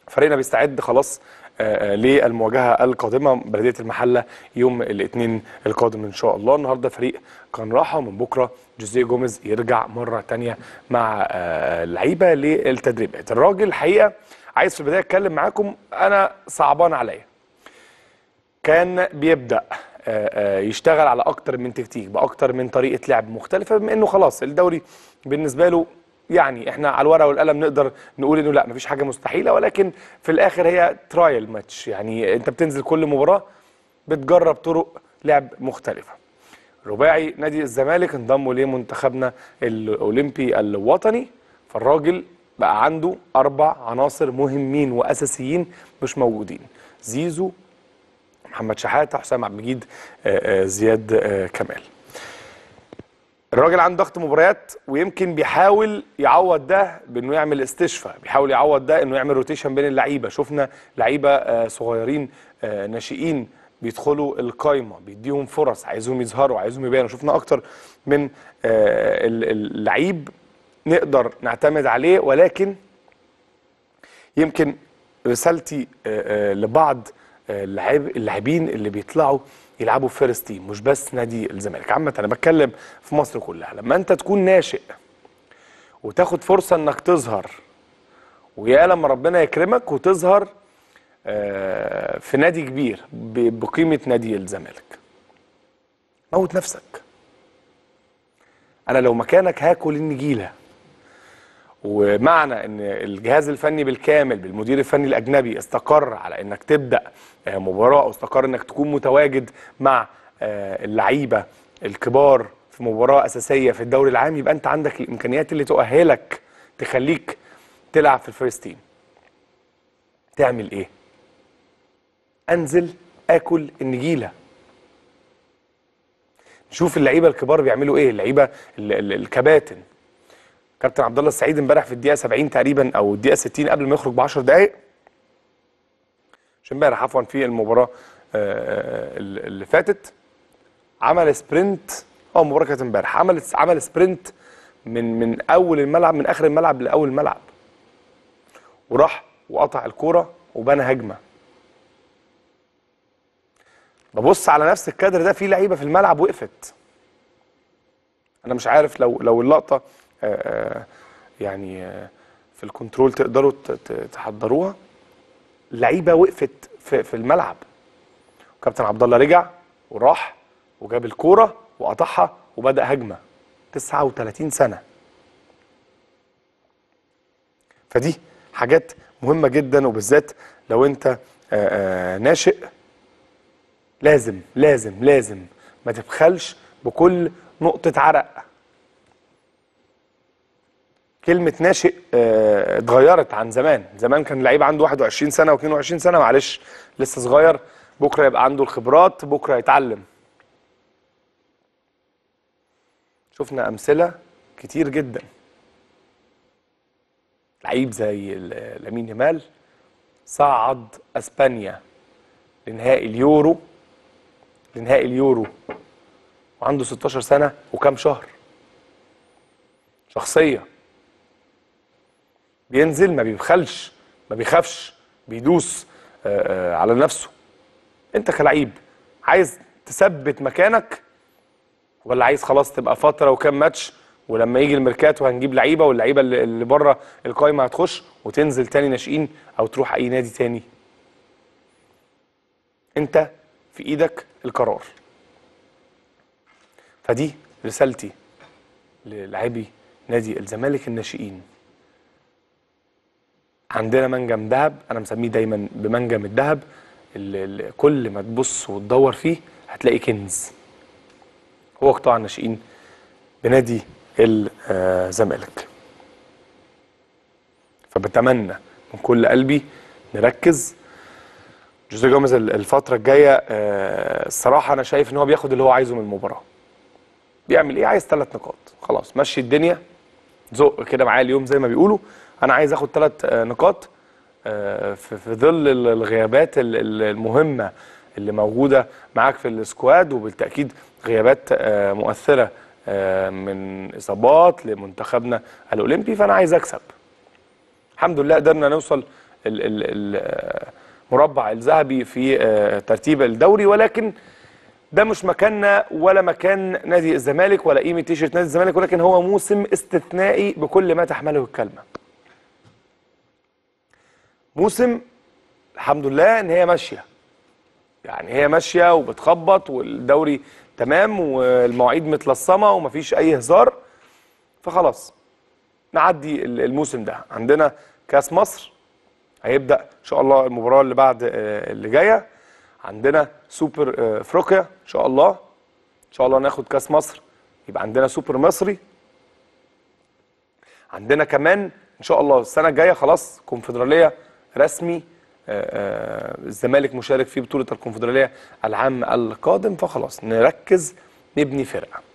فريقنا بيستعد خلاص آه، آه، للمواجهه القادمه بلديه المحله يوم الاثنين القادم ان شاء الله النهارده فريق كان راحه ومن بكره جوزيه جوميز يرجع مره تانية مع آه، اللعيبه للتدريبات الراجل الحقيقه عايز في البدايه اتكلم معاكم انا صعبان عليا كان بيبدا آه، آه، يشتغل على اكتر من تكتيك باكتر من طريقه لعب مختلفه بما انه خلاص الدوري بالنسبه له يعني احنا على الورقه والقلم نقدر نقول انه لا مفيش حاجه مستحيله ولكن في الاخر هي ترايل ماتش يعني انت بتنزل كل مباراه بتجرب طرق لعب مختلفه رباعي نادي الزمالك انضموا لمنتخبنا الاولمبي الوطني فالراجل بقى عنده اربع عناصر مهمين واساسيين مش موجودين زيزو محمد شحاته حسام عبد المجيد آه، آه، زياد آه، كمال الراجل عنده ضغط مباريات ويمكن بيحاول يعوض ده بانه يعمل استشفاء بيحاول يعوض ده انه يعمل روتيشن بين اللعيبه شفنا لعيبه آه، صغيرين آه، ناشئين بيدخلوا القايمه بيديهم فرص عايزهم يظهروا عايزهم يبانوا شفنا اكتر من آه، ال- اللعيب نقدر نعتمد عليه ولكن يمكن رسالتي آه، آه، لبعض آه، اللاعب اللاعبين اللي بيطلعوا يلعبوا في فيرست تيم مش بس نادي الزمالك عامة انا بتكلم في مصر كلها لما انت تكون ناشئ وتاخد فرصة انك تظهر ويا لما ربنا يكرمك وتظهر آه، في نادي كبير ب- بقيمة نادي الزمالك موت نفسك انا لو مكانك هاكل النجيله ومعنى ان الجهاز الفني بالكامل بالمدير الفني الاجنبي استقر على انك تبدا آه، مباراه او استقر انك تكون متواجد مع آه، اللعيبه الكبار في مباراه اساسيه في الدوري العام يبقى انت عندك الامكانيات اللي تؤهلك تخليك تلعب في الفيرست تيم تعمل ايه انزل اكل النجيله نشوف اللعيبه الكبار بيعملوا ايه اللعيبه ال- ال- الكباتن كابتن عبد الله السعيد امبارح في الدقيقه 70 تقريبا او الدقيقه 60 قبل ما يخرج ب 10 دقائق مش امبارح عفوا في المباراه آه، اللي فاتت عمل سبرنت اه المباراه كانت امبارح عمل عمل سبرنت من من اول الملعب من اخر الملعب لاول الملعب وراح وقطع الكوره وبنى هجمه ببص على نفس الكادر ده في لعيبه في الملعب وقفت انا مش عارف لو لو اللقطه آه، آه، يعني آه، في الكنترول تقدروا ت- ت- تحضروها لعيبه وقفت في, في الملعب كابتن عبد الله رجع وراح وجاب الكوره وقطعها وبدا هجمه 39 سنه فدي حاجات مهمه جدا وبالذات لو انت آه، آه، ناشئ لازم لازم لازم ما تبخلش بكل نقطه عرق كلمة ناشئ آه، اتغيرت عن زمان، زمان كان اللعيب عنده 21 سنة و22 سنة معلش لسه صغير بكرة يبقى عنده الخبرات بكرة يتعلم. شفنا أمثلة كتير جدا. لعيب زي ال- لامين يامال صعد اسبانيا لنهائي اليورو لنهائي اليورو وعنده 16 سنة وكام شهر. شخصية بينزل ما بيبخلش ما بيخافش بيدوس آه، آه، على نفسه انت كلعيب عايز تثبت مكانك ولا عايز خلاص تبقى فتره وكام ماتش ولما يجي الميركاتو هنجيب لعيبه واللعيبه اللي اللي بره القايمه هتخش وتنزل تاني ناشئين او تروح اي نادي تاني انت في ايدك القرار فدي رسالتي للاعبي نادي الزمالك الناشئين عندنا منجم ذهب انا مسميه دايما بمنجم الذهب اللي اللي كل ما تبص وتدور فيه هتلاقي كنز هو قطاع الناشئين بنادي الزمالك فبتمنى من كل قلبي نركز جوزيه جوميز الفتره الجايه آه، الصراحه انا شايف ان هو بياخد اللي هو عايزه من المباراه بيعمل ايه عايز ثلاث نقاط خلاص مشي الدنيا زق كده معايا اليوم زي ما بيقولوا انا عايز اخد ثلاث نقاط آه، في في ظل ال- الغيابات ال- ال- المهمه اللي موجوده معاك في السكواد وبالتاكيد غيابات آه، مؤثره آه، من اصابات لمنتخبنا الاولمبي فانا عايز اكسب الحمد لله قدرنا نوصل ال- ال- ال- المربع الذهبي في آه، ترتيب الدوري ولكن ده مش مكاننا ولا مكان نادي الزمالك ولا قيمه تيشيرت نادي الزمالك ولكن هو موسم استثنائي بكل ما تحمله الكلمه. موسم الحمد لله ان هي ماشيه. يعني هي ماشيه وبتخبط والدوري تمام والمواعيد متلصمه ومفيش اي هزار فخلاص نعدي ال- الموسم ده عندنا كاس مصر هيبدا ان شاء الله المباراه اللي بعد آه، اللي جايه عندنا سوبر آه، افريقيا ان شاء الله ان شاء الله ناخد كاس مصر يبقى عندنا سوبر مصري عندنا كمان ان شاء الله السنه الجايه خلاص كونفدراليه رسمي آه، آه، الزمالك مشارك في بطوله الكونفدراليه العام القادم فخلاص نركز نبني فرقه